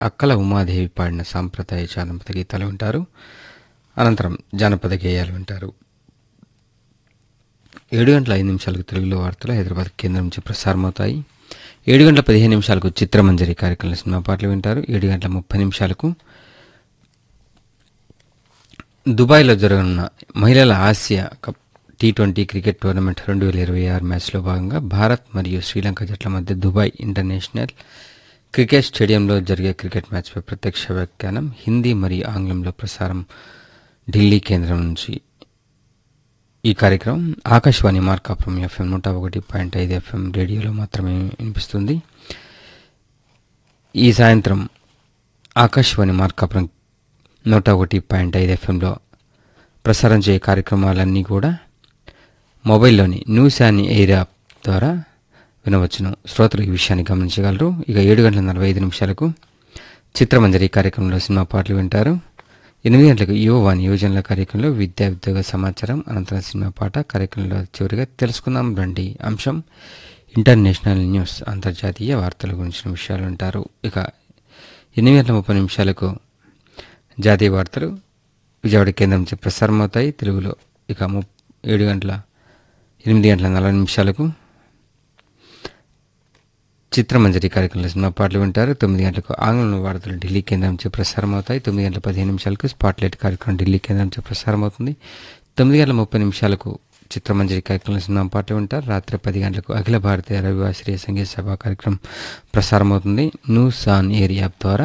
అక్కల ఉమాదేవి పాడిన సాంప్రదాయ జానపద గీతాలు వింటారు అనంతరం జానపద గేయాలు వింటారు ఏడు గంటల ఐదు నిమిషాలకు తెలుగులో వార్తలు హైదరాబాద్ కేంద్రం నుంచి ప్రసారమవుతాయి ఏడు గంటల పదిహేను నిమిషాలకు చిత్రమంజరి కార్యక్రమంలో సినిమా పాటలు వింటారు ఏడు గంటల ముప్పై నిమిషాలకు దుబాయ్లో జరగనున్న మహిళల Asia cup T twenty cricket tournament రెండు వేల ఇరవై ఆరు మ్యాచ్లో భాగంగా భారత్ మరియు శ్రీలంక జట్ల మధ్య దుబాయ్ ఇంటర్నేషనల్ క్రికెట్ స్టేడియంలో జరిగే క్రికెట్ మ్యాచ్పై ప్రత్యక్ష వ్యాఖ్యానం హిందీ మరియు ఆంగ్లంలో ప్రసారం ఢిల్లీ కేంద్రం నుంచి ఈ కార్యక్రమం ఆకాశవాణి మార్కాపురం ఎఫ్ఎం నూట ఒకటి పాయింట్ ఐదు ఎఫ్ఎం రేడియోలో మాత్రమే వినిపిస్తుంది ఈ సాయంత్రం ఆకాశవాణి మార్కాపురం నూట ఒకటి పాయింట్ ఐదు ఎఫ్ఎంలో ప్రసారం చేయే కార్యక్రమాలన్నీ కూడా మొబైల్లోని న్యూస్ అండ్ ఎయిర్ యాప్ ద్వారా వినవచ్చును శ్రోతలు ఈ విషయాన్ని గమనించగలరు ఇక ఏడు గంటల నలభై ఐదు నిమిషాలకు చిత్రమంజరి కార్యక్రమంలో సినిమా పాటలు వింటారు ఎనిమిది గంటలకు యువవాణి యువజనుల కార్యక్రమంలో విద్యా ఉద్యోగ సమాచారం అనంతరం సినిమా పాట కార్యక్రమంలో చివరిగా తెలుసుకుందాం రండి అంశం ఇంటర్నేషనల్ న్యూస్ అంతర్జాతీయ వార్తల గురించిన విషయాలు ఉంటారు ఇక ఎనిమిది గంటల ముప్పై నిమిషాలకు జాతీయ వార్తలు విజయవాడ కేంద్రం నుంచి ప్రసారం అవుతాయి తెలుగులో ఇక ము ఏడు గంటల ఎనిమిది గంటల నలభై నిమిషాలకు చిత్రమంజరి కార్యక్రమంలో సినిమా పాటలు వింటారు తొమ్మిది గంటలకు ఆంగ్లంలో వార్తలు ఢిల్లీ కేంద్రం నుంచి ప్రసారం అవుతాయి తొమ్మిది గంటల పదిహేను నిమిషాలకు స్పాట్లైట్ కార్యక్రమం ఢిల్లీ కేంద్రం నుంచి ప్రసారం అవుతుంది తొమ్మిది గంటల ముప్పై నిమిషాలకు చిత్రమంజరి కార్యక్రమంలో సినిమా పాటలు వింటారు రాత్రి పది గంటలకు అఖిల భారతీయ రవివాశ్రీయ సంగీత సభ కార్యక్రమం ప్రసారం అవుతుంది న్యూస్ ఆన్ ఎయిర్ యాప్ ద్వారా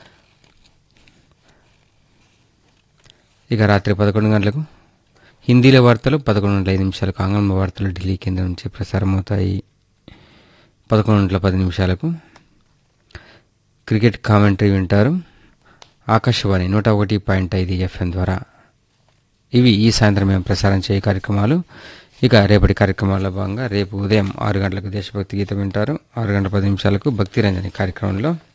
ఇక రాత్రి పదకొండు గంటలకు హిందీలో వార్తలు పదకొండు గంటల ఐదు నిమిషాలకు ఆంగ్లంలో వార్తలు ఢిల్లీ కేంద్రం నుంచి ప్రసారం అవుతాయి పదకొండు గంటల పది నిమిషాలకు క్రికెట్ కామెంటరీ వింటారు ఆకాశవాణి నూట ఒకటి పాయింట్ ఐదు ఎఫ్ఎం ద్వారా ఇవి ఈ సాయంత్రం మేము ప్రసారం చేయే కార్యక్రమాలు ఇక రేపటి కార్యక్రమాల్లో భాగంగా రేపు ఉదయం ఆరు గంటలకు దేశభక్తి గీతం వింటారు ఆరు గంటల పది నిమిషాలకు భక్తి రంజని కార్యక్రమంలో